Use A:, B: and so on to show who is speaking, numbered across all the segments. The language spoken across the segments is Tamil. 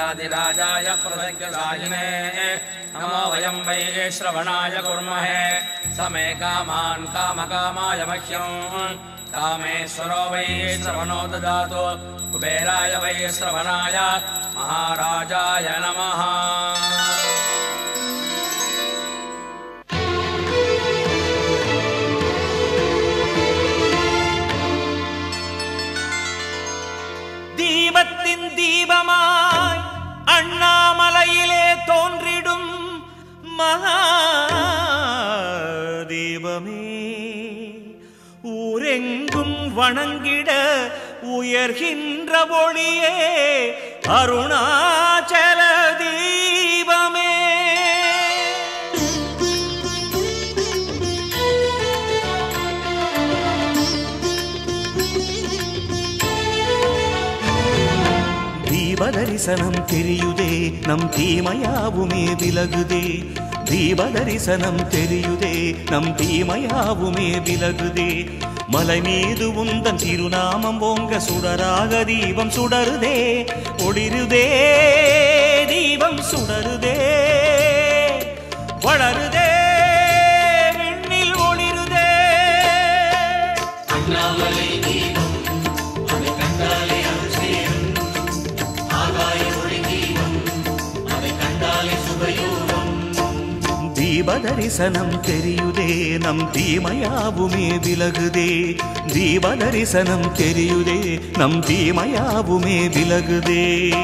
A: राजाधिराजाय प्रसङ्गसाहिने नमो वयं वै श्रवणाय कुर्महे समे कामान् कामकामाय मह्यम् कामेश्वरो वै श्रवणो ददातु कुबेराय वै श्रवणाय महाराजाय नमः
B: தீபத்தின் தீபமாய் அண்ணாமலையிலே தோன்றிடும் மகா தீபமே ஊரெங்கும் வணங்கிட உயர்கின்ற ஒளியே அருணாச்சல தீபமே தீபதரிசனம் தெரியுதே நம் தீமையாவுமே விலகுதே தீபதரிசனம் தெரியுதே நம் தீமையாவுமே விலகுதே மலை மீது உந்தன் திருநாமம் ஓங்க சுடராக தீபம் சுடருதே ஒளிருதே தீபம் சுடருதே வளருதே விண்ணில் ஒளிருதே தீபதரிசனம் தெரியுதே நம் தீமையாவுமே விலகுதே தீபதரிசனம் தெரியுதே நம் தீமையாவுமே விலகுதே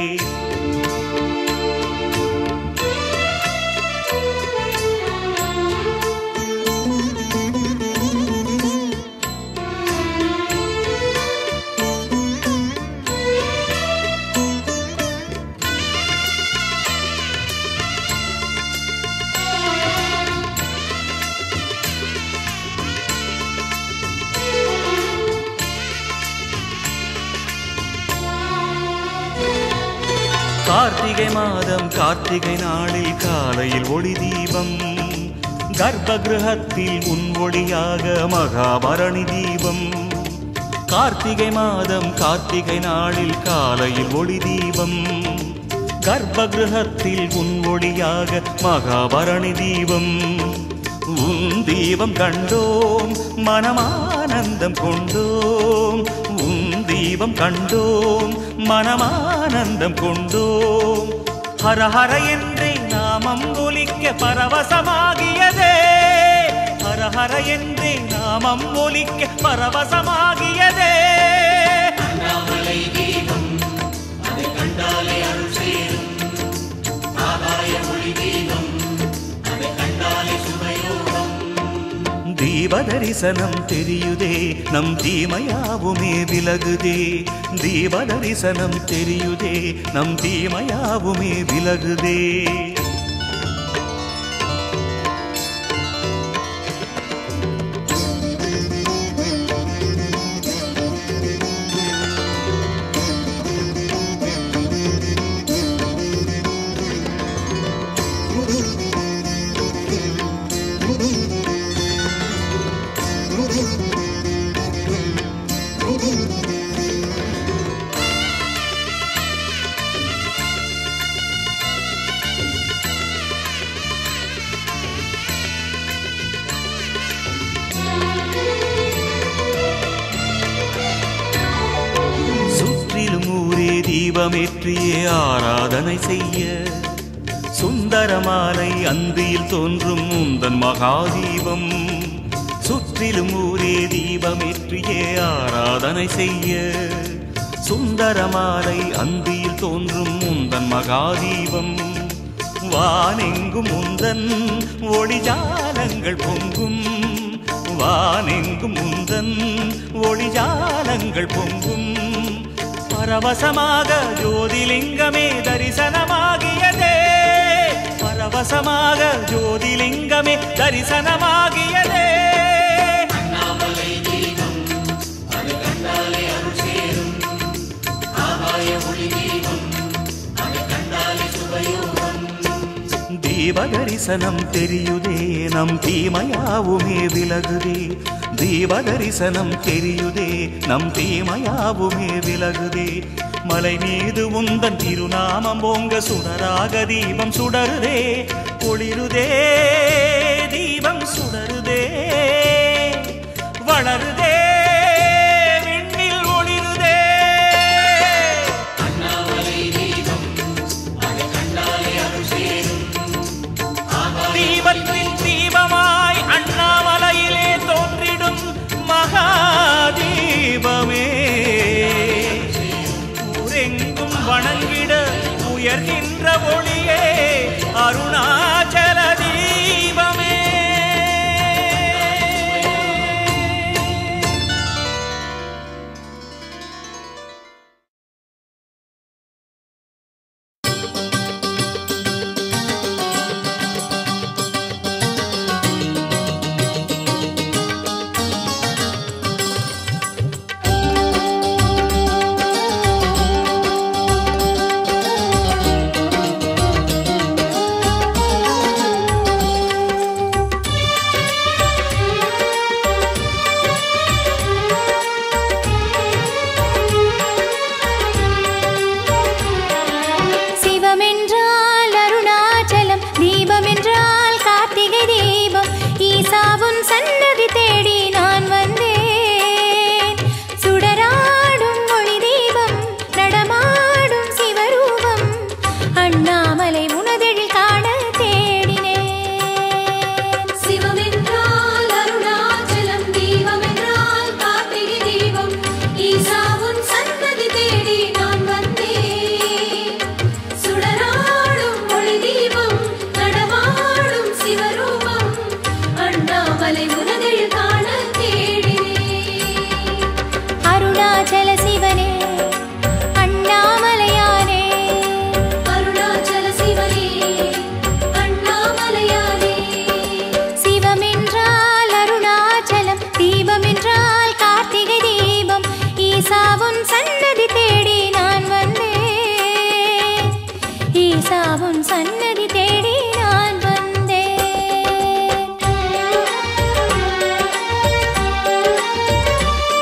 B: கார்த்திகை மாதம் கார்த்திகை நாளில் காலையில் ஒளி தீபம் கர்ப்பகிரகத்தில் உன் ஒளியாக மகாபரணி தீபம் கார்த்திகை மாதம் கார்த்திகை நாளில் காலையில் ஒளி தீபம் கர்ப்பகிரகத்தில் உன் ஒளியாக மகாபரணி தீபம் உன் தீபம் கண்டோம் மனமானந்தம் கொண்டோம் உன் தீபம் கண்டோம் மனமானந்தம் கொண்டோம் ஹர ஹர என்றே நாமம் ஒலிக்க பரவசமாகியதே ஹர ஹர என்றே நாமம் ஒலிக்க பரவசமாகியதே தீபதரிசனம் தெரியுதே நம் தீமையாவுமே விலகுதே தீபதரிசனம் தெரியுதே நம் தீமையாவுமே விலகுதே சுற்றிலும் ஊரே தீபமேற்றியே ஆராதனை செய்ய சுந்தரமாலை அந்தியில் தோன்றும் முந்தன் மகாதீபம் சுற்றிலும் ஊரே தீபமேற்றியே ஆராதனை செய்ய சுந்தரமாலை அந்தியில் தோன்றும் முந்தன் மகாதீபம் வானெங்கும் முந்தன் ஒளிஜாலங்கள் பொங்கும் வானெங்கும் முந்தன் ஒளிஜாலங்கள் பொங்கும் பரவசமாக ஜோதிலிங்கமே தரிசனமாகியதே பரவசமாக ஜோதிலிங்கமே தரிசனமாகியதே தீபதரிசனம் தெரியுதே நம் தீமையாவுமே விலகுதே தீபதரிசனம் தெரியுதே நம் தீமையாவுமே விலகுதே மலை மீது உந்தன் திருநாமம் ஓங்க சுடராக தீபம் சுடருதே ஒளிருதே தீபம் சுடருதே வளருதே விண்ணில் ஒளிருதே தீபத்தின் தீபமாய் அண்ணாமலையிலே தோன்றிடும் மகாதீபமே ஊரெங்கும் வணங்கிட உயர்கின்ற ஒளியே அருணாச்சல தீபமே
C: சிவமென்றால் அருணாச்சலம் தீபமென்றால் கார்த்திகை தீபம் ஈசாவுன் சன்னதி தேடி நான் வந்தேன் சுடராடும் ஒளி தீபம் நடமாடும் சிவரூபம் அண்ணாமலை உனதெழில் காண தேடினேன்
D: சிவமென்றால் அருணாச்சலம் தீபமென்றால் கார்த்திகை தீபம் ஈசாவுன் சன்னதி தேடி நான் வந்தேன் சுடராடும் ஒளி தீபம் நடமாடும் சிவரூபம் அண்ணாமலை உனதெழில் காண தேடினேன்
C: அருணாச்சல சிவனே அண்ணாமலையானே
D: அருணாச்சல சிவனே அண்ணாமலையானே
C: சிவமென்றால் அருணாச்சலம் தீபமென்றால் கார்த்திகை தீபம் ஈசாவுன் சன்னதி தேடி நான் வந்தேன் ஈசாவுன் சன்னதி தேடி நான் வந்தேன்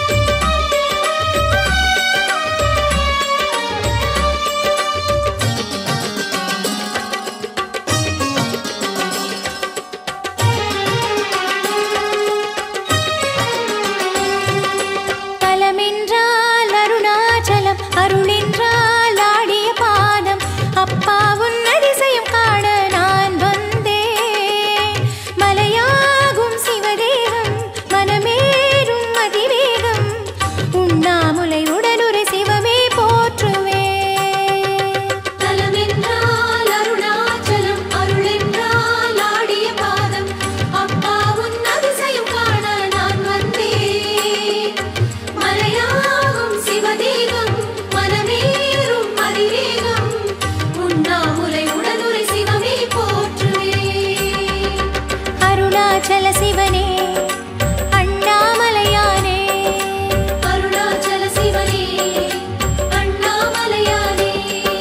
C: தலமென்றால் அருணாச்சலம் அருளென்றால் ஆடிய பாதம் அப்பாவுன் அதிசயம் காண நான் வந்தேன் மலையாகும் சிவதேகம் மனமேறும் அதிவேகம் உண்ணாமுலை உடனுரை சிவமே போற்றுவேன்
D: தலமென்றால் அருணாச்சலம் அருளென்றால் ஆடிய பாதம் அப்பாவுன் அதிசயம் காண நான் வந்தேன் மலையாகும் சிவதேகம் மனமேறும் அதிவேகம் உண்ணாமுலை உடனுரை சிவமே போற்றுவேன்
C: அருணாச்சல சிவனே அண்ணாமலையானே
D: அருணாச்சல சிவனே அண்ணாமலையானே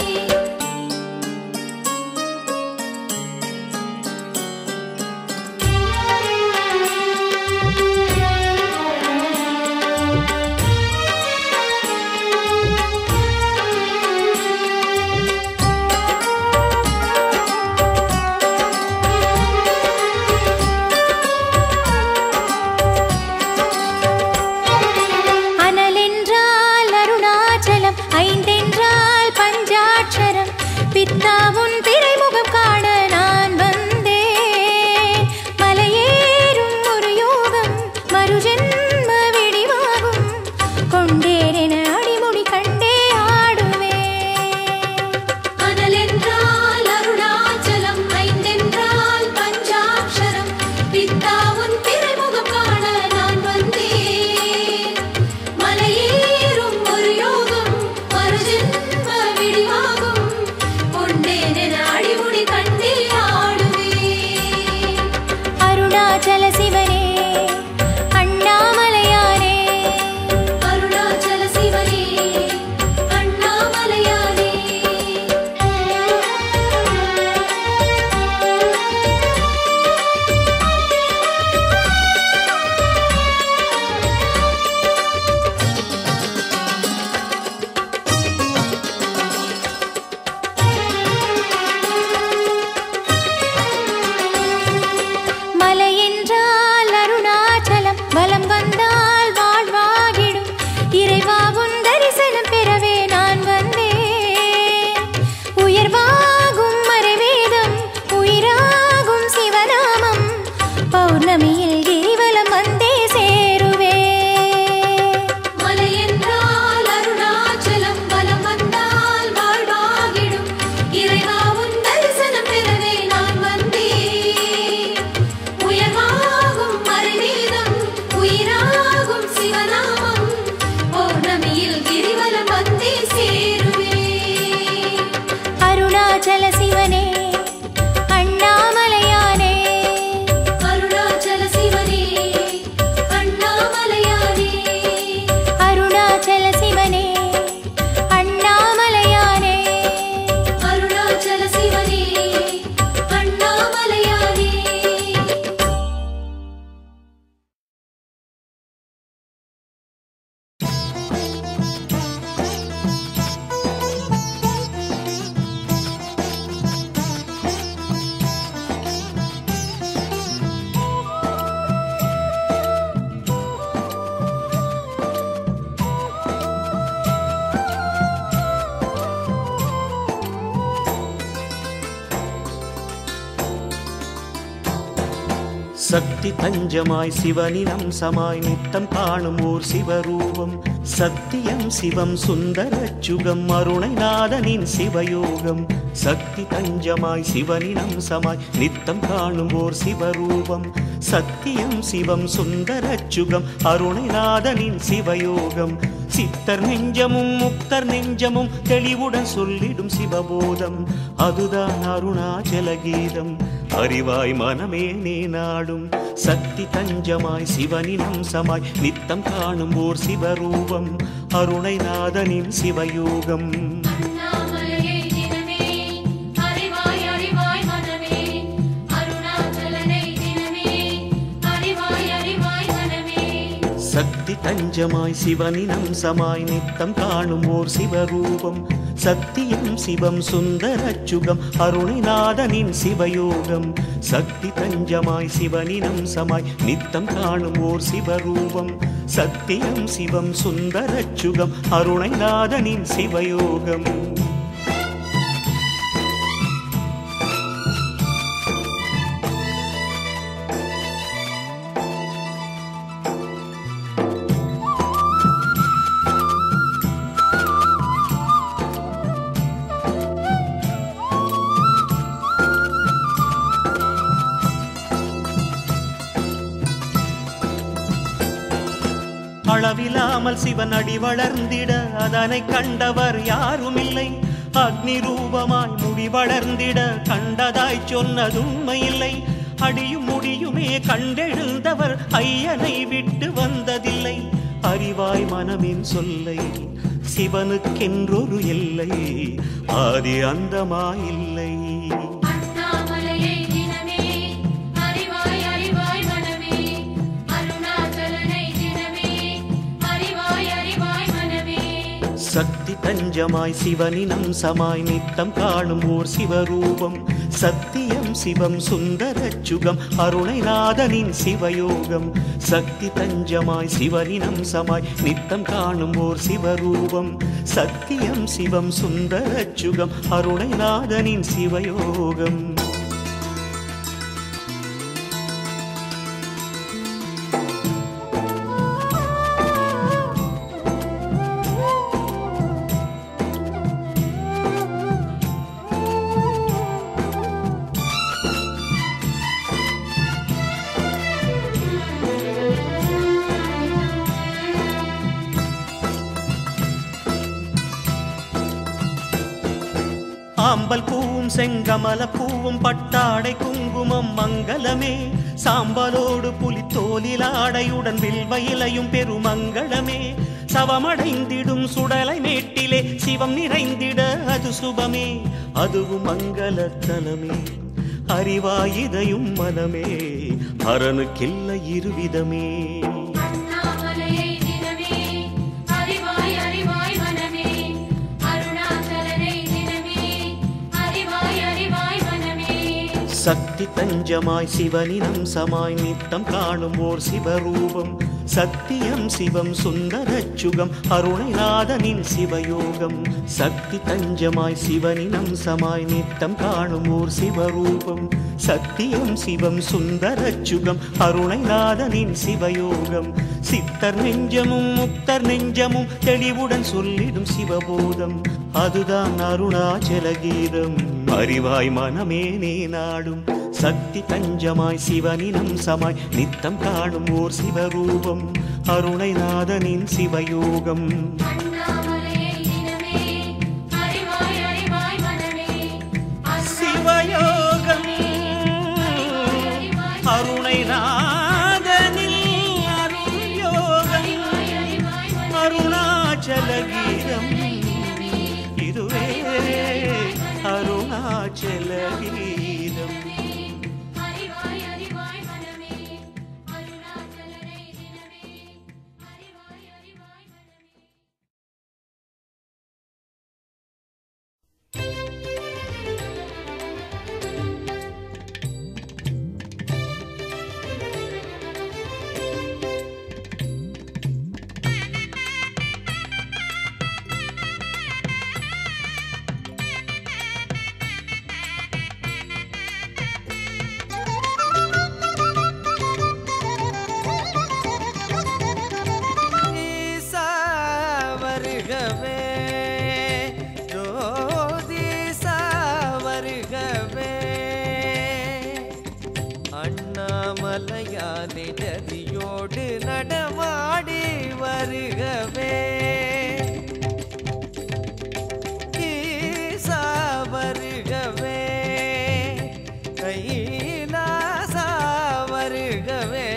C: அனலென்றால் அருணாச்சலம் ஐந்தென்றால் பஞ்சாட்சரம் பித்தாவுன் திரைமுகம் காண நான் வந்தேன் மலையேறும் ஒரு யோகம் மறுஜென்ம விடிவாகும் கொண்டேரென அடிமுடி கண்டே ஆடுவேன்
D: அனலென்றால் அருணாச்சலம் ஐந்தென்றால் பஞ்சாட்சரம் பித்தாவுன் திரைமுகம் காண நான் வந்தேன் மலையேறும் ஒரு யோகம் மறுஜென்ம விடிவாகும் கொண்டேனென அடிமுடி கண்டே ஆடுவேன்
C: அருணாச்சல சிவனே அண்ணாமலையானே
D: அருணாச்சல சிவனே அண்ணாமலையானே
B: சக்தி தஞ்சமாய் சிவனின் அம்சமாய் நித்தம் காணும் ஓர் சிவரூபம் சத்தியம் சிவம் சுந்தர சுகம் அருணைநாதனின் சிவயோகம் சக்தி தஞ்சமாய் சிவனின் அம்சமாய் நித்தம் காணும் ஓர் சிவரூபம் சத்தியம் சிவம் சுந்தர சுகம் அருணைநாதனின் சிவயோகம் சித்தர் நெஞ்சமும் முக்தர் நெஞ்சமும் தெளிவுடன் சொல்லிடும் சிவபோதம் அதுதான் அருணாச்சல கீதம் அறிவாய் மனமே நீ நாடும் சக்தி தஞ்சமாய் சிவனின் அம்சமாய் நித்தம் காணும் ஓர் சிவரூபம் அருணைநாதனின் சிவயோகம்
D: அண்ணாமலையை தினமே அறிவாய் அறிவாய் மனமே அருணாச்சலனை தினமே அறிவாய் அறிவாய் மனமே
B: சக்தி தஞ்சமாய் சிவனின் அம்சமாய் நித்தம் காணும் ஓர் சிவரூபம் சத்தியம் சிவம் சுந்தர சுகம் அருணைநாதனின் சிவயோகம் சக்தி தஞ்சமாய் சிவனின் அம்சமாய் நித்தம் காணும் ஓர் சிவரூபம் சத்தியம் சிவம் சுந்தர சுகம் அருணைநாதனின் சிவயோகம் அளவிலாமல் சிவன் அடி வளர்ந்திட அதனை கண்டவர் யாரும் இல்லை அக்னி ரூபமாய் முடி வளர்ந்திட கண்டதாய் சொன்னதுண்மையில்லை அடியும் முடியுமே கண்டெழுந்தவர் ஐயனை விட்டு வந்ததில்லை அறிவாய் மனமின் சொல்லை சிவனுக்கென்றொரு எல்லை ஆதி அந்தமாயில்லை
D: அண்ணாமலையை தினமே அறிவாய் அறிவாய் மனமே அருணாச்சலனை தினமே அறிவாய் அறிவாய் மனமே
B: சக்தி தஞ்சமாய் சிவனின் அம்சமாய் நித்தம் காணும் ஓர் சிவரூபம் சத்தியம் சிவம் சுந்தர சுகம் அருணைநாதனின் சிவயோகம் சக்தி தஞ்சமாய் சிவனின் அம்சமாய் நித்தம் காணும் ஓர் சிவரூபம் சத்தியம் சிவம் சுந்தர சுகம் அருணைநாதனின் சிவயோகம் ஆம்பல் பூவும் செங்கமல பூவும் பட்டாடை குங்குமம் மங்களமே சாம்பலோடு புலித்தோலில் ஆடையுடன் வில்வ இலையும் பெருமங்களமே சவமடைந்திடும் சுடலை மேட்டிலே சிவம் நிறைந்திட அது சுபமே அதுவும் மங்களத்தலமே அறிவாயிதையும் மனமே அரணுக்கில்லை இருவிதமே
D: அண்ணாமலையை தினமே அறிவாய் அறிவாய் மனமே அருணாச்சலனை தினமே அறிவாய் அறிவாய் மனமே
B: சக்தி தஞ்சமாய் சிவனின் அம்சமாய் நித்தம் காணும் ஓர் சிவரூபம் சத்தியம் சிவம் சுந்தர சுகம் அருணைநாதனின் சிவயோகம் சக்தி தஞ்சமாய் சிவனின் அம்சமாய் நித்தம் காணும் ஓர் சிவரூபம் சத்தியம் சிவம் சுந்தர சுகம் அருணைநாதனின் சிவயோகம் சித்தர் நெஞ்சமும் முக்தர் நெஞ்சமும் தெளிவுடன் சொல்லிடும் சிவபோதம் அதுதான் அருணாச்சல கீதம் அறிவாய் மனமே நீ நாடும் சக்தி தஞ்சமாய் சிவனின் அம்சமாய் நித்தம் காணும் ஓர் சிவரூபம் அருணைநாதனின் சிவயோகம்
D: அண்ணாமலையை தினமே அறிவாய் அறிவாய் மனமே
B: சிவயோகம் அருணைநாதனில் அருள் யோகம் அருணாச்சல கீதம் இதுவே அருணாச்சல கீதம்
D: அறிவாய் அறிவாய் மனமே அருணாச்சலனை தினமே அறிவாய் அறிவாய் மனமே
C: ஆ
E: அண்ணாமலையானே ஜதியோடு நடமாடி வருகவே ஈசா வருகவே கைலாசா வருகவே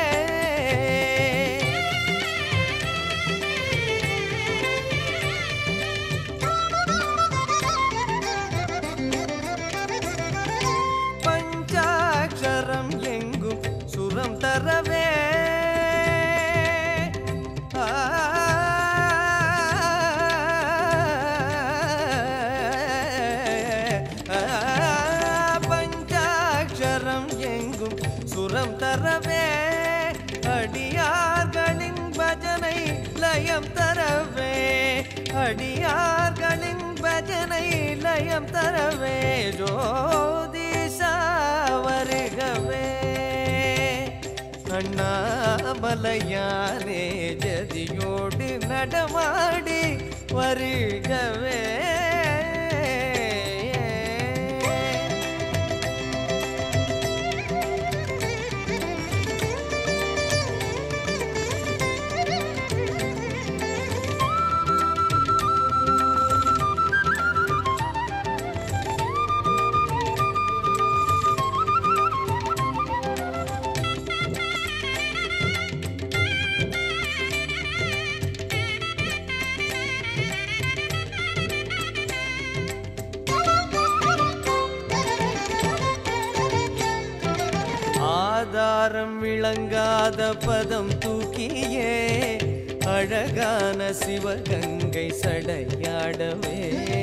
E: பஞ்சாட்சரம் எங்கும் சுரம் தரவே ஆ, ஆ, பஞ்சாட்சரம் எங்கும் சுரம் தரவே அடியார்களின் பஜனை லயம் தரவே அடியார்களின் பஜனை லயம் தரவே ஜோதிஷா வருகவே அண்ணாமலையானே ஜதியோடு நடமாடி வருகவே ஆதாரம் விளங்காத பதம் தூக்கியே அழகான சிவகங்கை சடையாடவே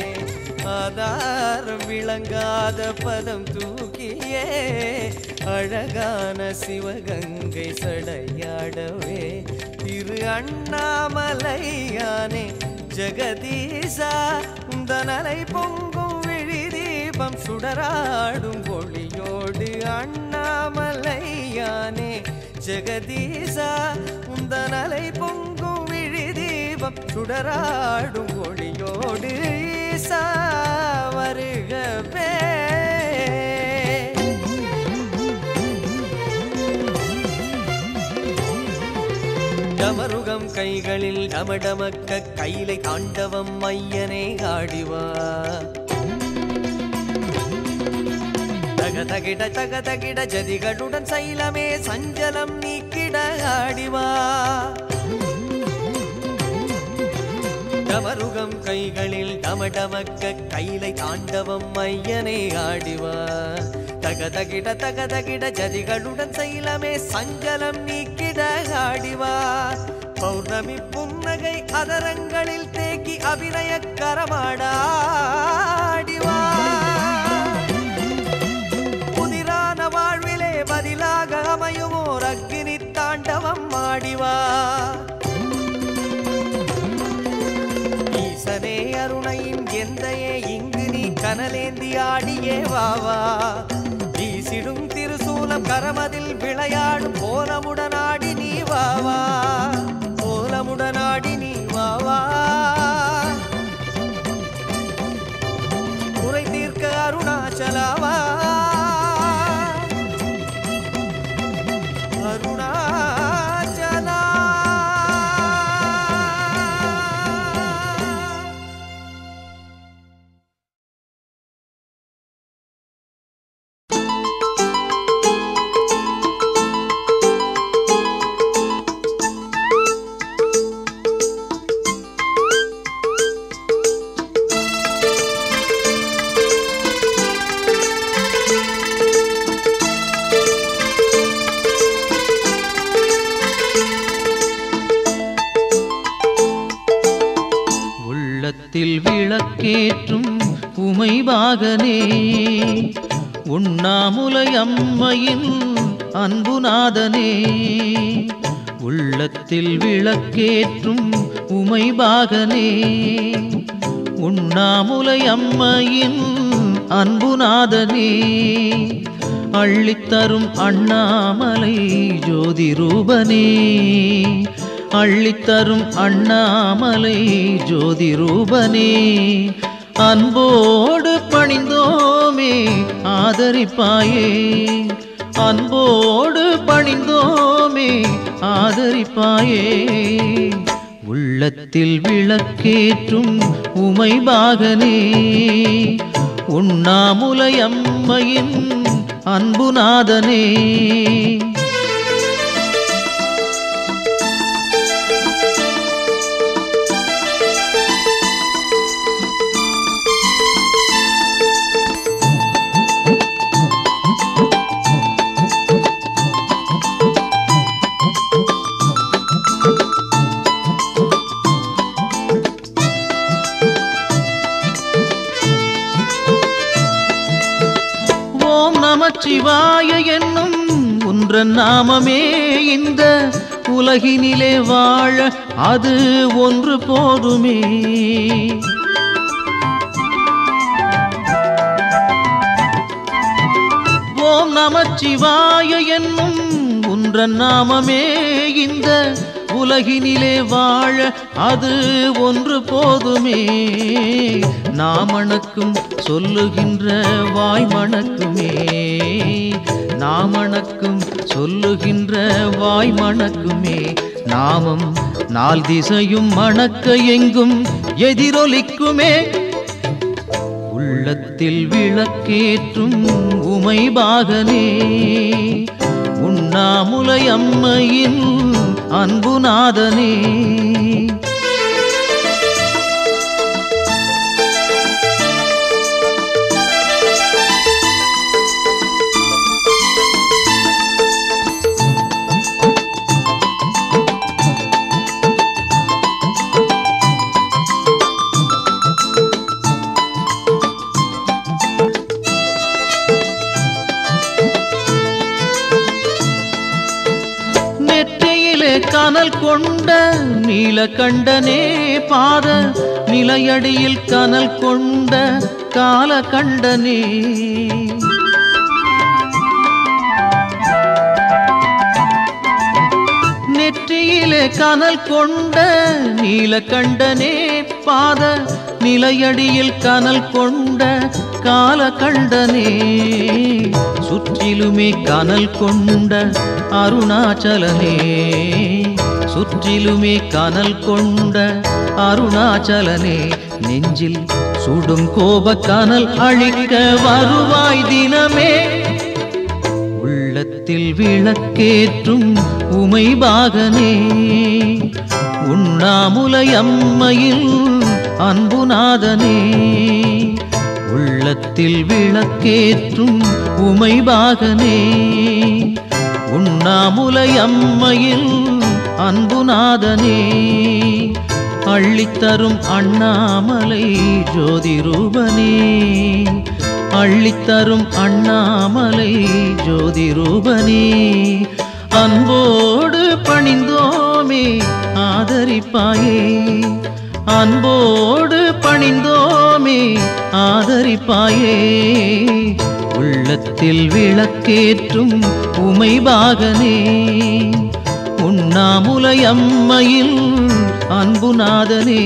E: ஆதாரம் விளங்காத பதம் தூக்கியே அழகான சிவகங்கை சடையாடவே திரு அண்ணாமலையானே ஜெகதீசா உந்தனலை பொங்கும் விழி தீபம் சுடராடும் ஒளியோடு அண்ணாமலையானே ஜெகதீசா உந்தனலை பொங்கும் விழி தீபம் சுடராடும் ஒளியோடு ஈசா வருகவே டமருகம் கைகளில் டமடமக்க கையிலை தாண்டவம் ஐயனே ஆடிவா தக தகிட தக தகிட ஜதிகளுடன் சைலமே சஞ்சலம் நீக்கிட ஆடிவா டமருகம் கைகளில் டமடமக்க கையிலை தாண்டவம் ஐயனே ஆடிவா தக தகிட தக தகிட ஜதிகளுடன் சைலமே சஞ்சலம் நீக்கிட ஆடிவா பௌர்ணமி புன்னகை அதரங்களில் தேக்கி அபிநய கரமாடாடிவா புதிரான வாழ்விலே பதிலாக அமையுமோர் அக்கினி தாண்டவம் ஆடிவா ஈசனே அருணையின் எந்தையே இங்கு நீ கனலேந்தி ஆடியே வாவா வீசிடும் திருசூலம் கரமதில் விளையாடும் கோலமுடனாடி நீ வாவா கோலமுடனாடி நீ வாவா குறை தீர்க்க அருணாச்சலாவா அருணாச்சலா
F: உள்ளத்தில் விளக்கேற்றும் உமைபாகனே உண்ணாமுலை அம்மையின் அன்புநாதனே உள்ளத்தில் விளக்கேற்றும் உமைபாகனே உண்ணாமுலை அம்மையின் அன்புநாதனே அள்ளித்தரும் அண்ணாமலை ஜோதி ரூபனே அள்ளித்தரும் அண்ணாமலை ஜோதி ரூபனே அன்போடு பணிந்தோமே ஆதரிப்பாயே அன்போடு பணிந்தோமே ஆதரிப்பாயே உள்ளத்தில் விளக்கேற்றும் உமைபாகனே உண்ணாமுலையம்மையின் அன்புநாதனே ஓம் நமச்சிவாய என்னும் உன்ற நாமமே இந்த உலகினிலே வாழ அது ஒன்று போதுமே ஓம் நமச்சிவாய என்னும் உன்ற நாமமே இந்த உலகினிலே வாழ அது ஒன்று போதுமே நாமணக்கும் சொல்லுகின்ற வாய் மணக்குமே நாமணக்கும் சொல்லுகின்ற வாய் மணக்குமே நாமம் நால் திசையும் மணக்க எங்கும் எதிரொலிக்குமே உள்ளத்தில் விளக்கேற்றும் உமைபாகனே உண்ணாமுலை அம்மையின் அன்புநாதனே நெற்றியிலே கனல் கொண்ட நீலகண்டனே பாத நிலையடியில் கனல் கொண்ட காலகண்டனே நெற்றியிலே கனல் கொண்ட நீலகண்டனே பாத நிலையடியில் கனல் கொண்ட காலகண்டனே சுற்றிலுமே கனல் கொண்ட அருணாச்சலனே சுற்றிலுமே கனல் கொண்ட அருணாச்சலனே நெஞ்சில் சுடும் கோப கனல் அழிக்க வருவாய் தினமே உள்ளத்தில் விளக்கேற்றும் உமைபாகனே உண்ணாமுலை அம்மையில் அன்புநாதனே உள்ளத்தில் விளக்கேற்றும் உமைபாகனே உண்ணாமுலை அம்மையில் அன்புநாதனே அள்ளித்தரும் அண்ணாமலை ஜோதி ரூபனே அள்ளித்தரும் அண்ணாமலை ஜோதி ரூபனே அன்போடு பணிந்தோமே ஆதரிப்பாயே அன்போடு பணிந்தோமே ஆதரிப்பாயே உள்ளத்தில் விளக்கேற்றும் உமைபாகனே உண்ணாமுலை அம்மையில் அன்புநாதனே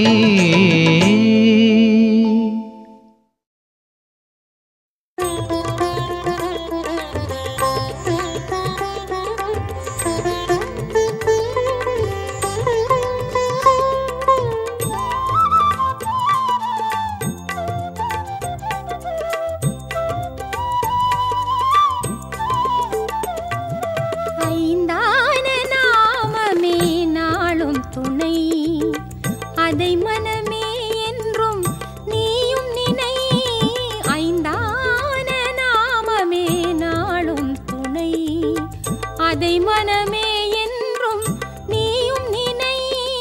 C: ஐந்தான நாமமே நாளும் துணை அதை மனமே என்றும் நீயும் நினை ஐந்தான நாமமே நாளும் துணை அதை மனமே என்றும் நீயும் நினை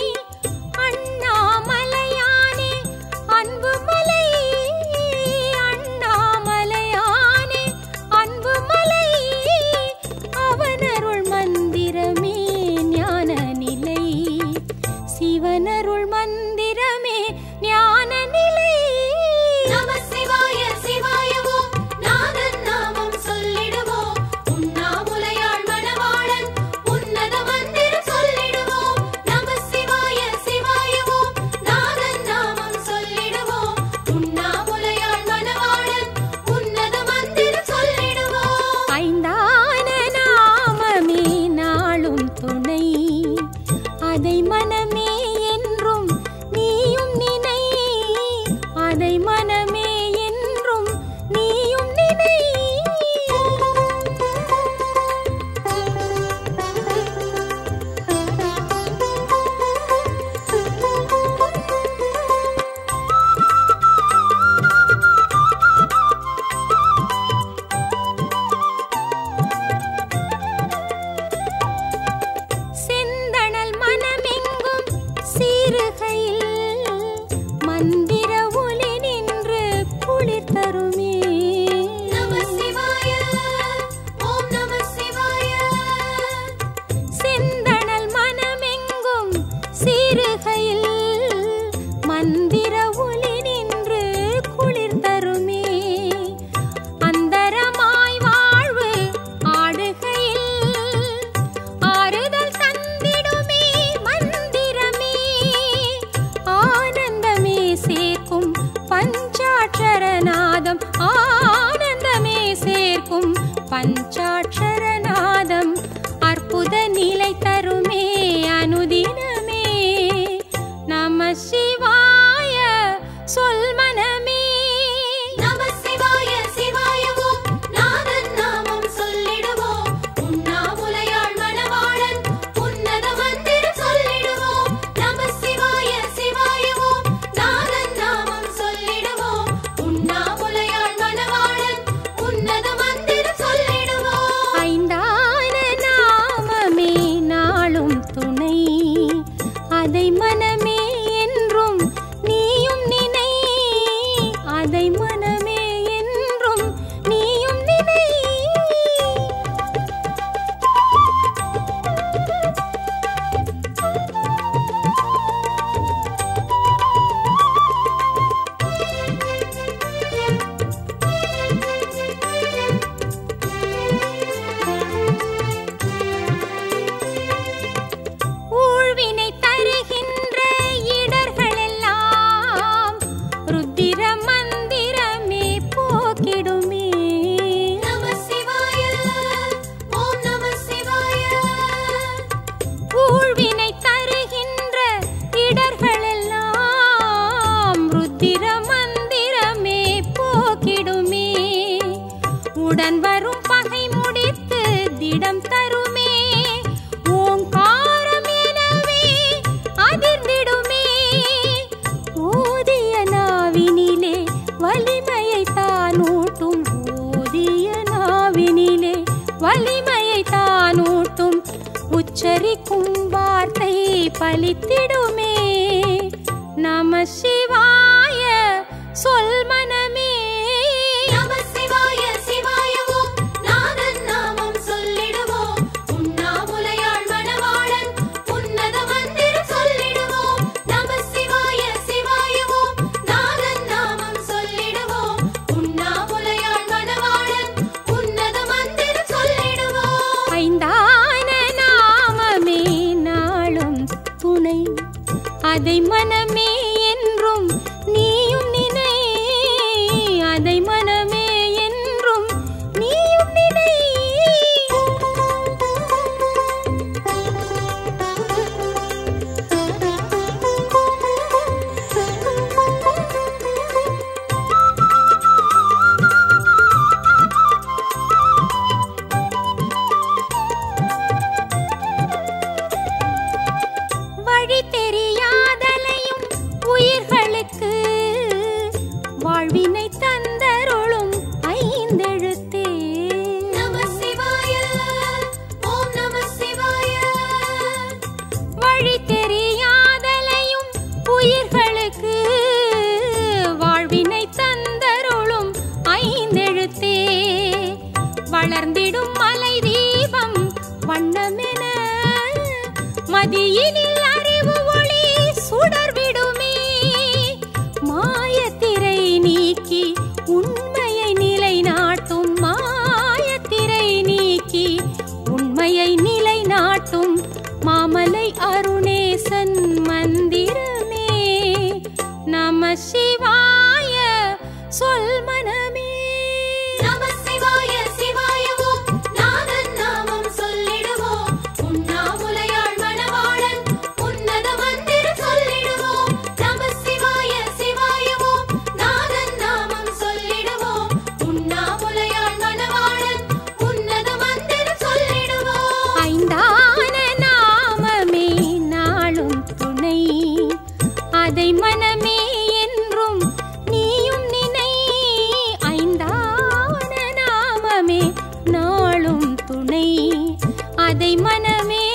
C: அண்ணாமலையானே அன்பு மலை அண்ணாமலையானே அன்பு மலை அவனருள் மந்திரமே ஞான நிலை சிவனருள் மந்திரமே ஞான நிலை
D: நம சிவாய சிவாயவோம் நாதன் நாமம் சொல்லிடுவோம் உண்ணாமுலையாள் மணவாளன் உன்
C: உச்சரிக்கும் வார்த்தை பலித்திடுமே நம சிவாய சொல் மனமே
D: நம சிவாய சிவாய ஓம் நாதன் நாமம் சொல்லிடுவோம் உண்ணாமுலையாள் மணவாளன் உன்னத மந்திரம் சொல்லிடுவோம் நம சிவாய சிவாய ஓம் நாதன் நாமம் சொல்லிடுவோம் உண்ணாமுலையாள் மணவாளன் உன்னத மந்திரம் சொல்லிடுவோம்
C: ஐந்தான நாமமே நாளும் துணை அதை மனமே என்றும் நீயும் நினை அதை மனமே என்றும் நீயும் நினை வழி தெரியாதலையும் உயிர்களுக்கு வாழ்வினை தந்தருளும் ஐந்தெழுத்தே
D: நம சிவாய ஓம் நம சிவாய
C: வழி தெரியாதலையும் உயிர்களுக்கு வாழ்வினை தந்தருளும் ஐந்தெழுத்தே வளர்ந்திடும் மலை தீபம் வண்ணமென மதியினில் அறிவு ஒளி சுடர்விடுமே மாயத்திரை நீக்கி உண்மையை நிலைநாட்டும் மாயத்திரை நீக்கி உண்மையை நிலைநாட்டும் மாமலை அருணேசன் மந்திரமே நம சிவாய சொல் மனமே
D: நம சிவாய சிவாய ஓம் நாதன் நாமம் சொல்லிடுவோம் உண்ணாமுலையாள் மணவாளன் உன்னத மந்திரம் சொல்லிடுவோம் நம சிவாய சிவாய ஓம் நாதன் நாமம் சொல்லிடுவோம் உண்ணாமுலையாள் மணவாளன் உன்னத மந்திரம் சொல்லிடுவோம்
C: ஐந்தான நாமமே நாளும் துணை அதை மனமே என்றும் நீயும் நினை ஐந்தான நாமமே நாளும் துணை அதை மனமே